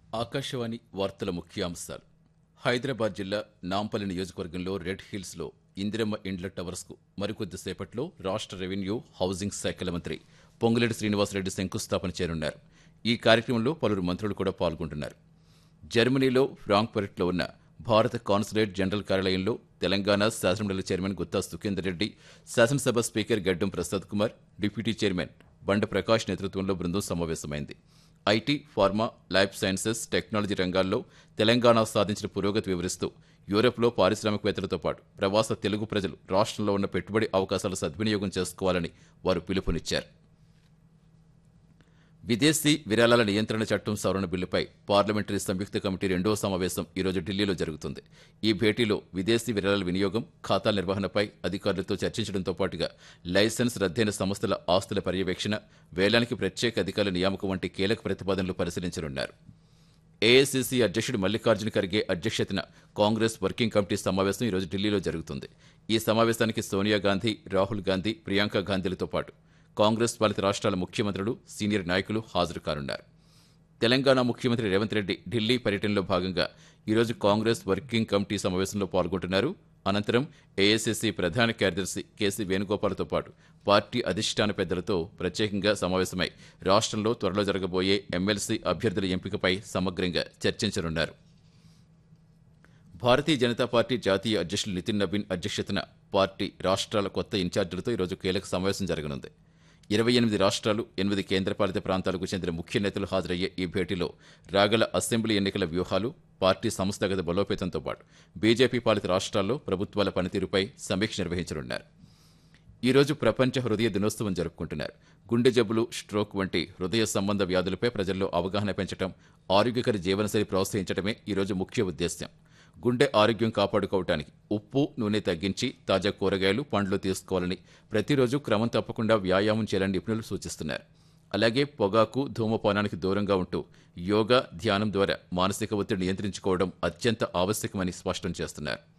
ఆకాశవాణి వార్తల ముఖ్యాంశాలు హైదరాబాద్ జిల్లా నాంపల్లి నియోజకవర్గంలో రెడ్ హిల్స్లో ఇందిరమ్మ ఇండ్ల టవర్స్కు మరికొద్ది సేపట్లో రాష్ట్ర రెవెన్యూ హౌసింగ్ శాఖల మంత్రి పొంగులేటి శ్రీనివాసరెడ్డి శంకుస్థాపన చేయనున్నారు ఈ కార్యక్రమంలో పలువురు మంత్రులు కూడా పాల్గొంటున్నారు జర్మనీలో ఫ్రాంక్ఫర్ట్లో ఉన్న భారత కాన్సులేట్ జనరల్ కార్యాలయంలో తెలంగాణ శాసనమండలి చైర్మన్ గుత్తా సుఖేందర్ రెడ్డి శాసనసభ స్పీకర్ గడ్డం ప్రసాద్ కుమార్ డిప్యూటీ చైర్మన్ బండ ప్రకాష్ నేతృత్వంలో బృందం సమావేశమైంది IT pharma life sciences technology రంగాల్లో తెలంగాణ సాధించిన పురోగతి వివరిస్తూ యూరప్లో పారిశ్రామికవేత్తలతో పాటు ప్రవాస తెలుగు ప్రజలు రాష్ట్రంలో ఉన్న పెట్టుబడి అవకాశాలు సద్వినియోగం చేసుకోవాలని వారు పిలుపునిచ్చారు విదేశీ విరాళాల నియంత్రణ చట్టం సవరణ బిల్లుపై పార్లమెంటరీ సంయుక్త కమిటీ రెండో సమావేశం ఈరోజు ఢిల్లీలో జరుగుతుంది ఈ భేటీలో విదేశీ విరాళాల వినియోగం ఖాతాల నిర్వహణపై అధికారులతో చర్చించడంతో పాటుగా లైసెన్స్ రద్దయిన సంస్థల ఆస్తుల పర్యవేక్షణ వేలానికి ప్రత్యేక అధికారుల నియామకం వంటి కీలక ప్రతిపాదనలు పరిశీలించనున్నారు ఏఐసీసీ అధ్యక్షుడు మల్లికార్జున ఖర్గే అధ్యక్షతన కాంగ్రెస్ వర్కింగ్ కమిటీ సమావేశం ఈరోజు ఢిల్లీలో జరుగుతుంది ఈ సమావేశానికి సోనియా గాంధీ రాహుల్ గాంధీ ప్రియాంక గాంధీలతో పాటు కాంగ్రెస్ పాలిత రాష్ట్రాల ముఖ్యమంత్రులు సీనియర్ నాయకులు హాజరు కానున్నారు తెలంగాణ ముఖ్యమంత్రి రేవంత్ రెడ్డి ఢిల్లీ పర్యటనలో భాగంగా ఈరోజు కాంగ్రెస్ వర్కింగ్ కమిటీ సమావేశంలో పాల్గొంటున్నారు అనంతరం ఏఐసీసీ ప్రధాన కార్యదర్శి కేసీ వేణుగోపాల్తో పాటు పార్టీ అధిష్టాన పెద్దలతో ప్రత్యేకంగా సమావేశమై రాష్ట్రంలో త్వరలో జరగబోయే ఎమ్మెల్సీ అభ్యర్థుల ఎంపికపై సమగ్రంగా చర్చించనున్నారు భారతీయ జనతా పార్టీ జాతీయ అధ్యక్షులు నితిన్ నవీన్ అధ్యక్షతన పార్టీ రాష్ట్రాల కొత్త ఇన్ఛార్జీలతో ఈరోజు కీలక సమావేశం జరగనుంది ఇరవై ఎనిమిది రాష్ట్రాలు ఎనిమిది కేంద్రపాలిత ప్రాంతాలకు చెందిన ముఖ్య నేతలు హాజరయ్యే ఈ భేటీలో రాగల అసెంబ్లీ ఎన్నికల వ్యూహాలు పార్టీ సంస్థాగత బలోపేతంతో పాటు బీజేపీ పాలిత రాష్ట్రాల్లో ప్రభుత్వాల పనితీరుపై సమీక్ష నిర్వహించనున్నారు ఈ రోజు ప్రపంచ హృదయ దినోత్సవం జరుపుకుంటున్నారు గుండె జబ్బులు స్ట్రోక్ వంటి హృదయ సంబంధ వ్యాధులపై ప్రజల్లో అవగాహన పెంచడం ఆరోగ్యకర జీవనశైలి ప్రోత్సహించడమే ఈ రోజు ముఖ్య ఉద్దేశ్యం గుండె ఆరోగ్యం కాపాడుకోవటానికి ఉప్పు నూనె తగ్గించి తాజా కూరగాయలు పండ్లు తీసుకోవాలని ప్రతిరోజు క్రమం తప్పకుండా వ్యాయామం చేయాలని నిపుణులు సూచిస్తున్నారు అలాగే పొగాకు ధూమపానానికి దూరంగా ఉంటూ యోగా ధ్యానం ద్వారా మానసిక ఒత్తిడి నియంత్రించుకోవడం అత్యంత ఆవశ్యకమని స్పష్టం చేస్తున్నారు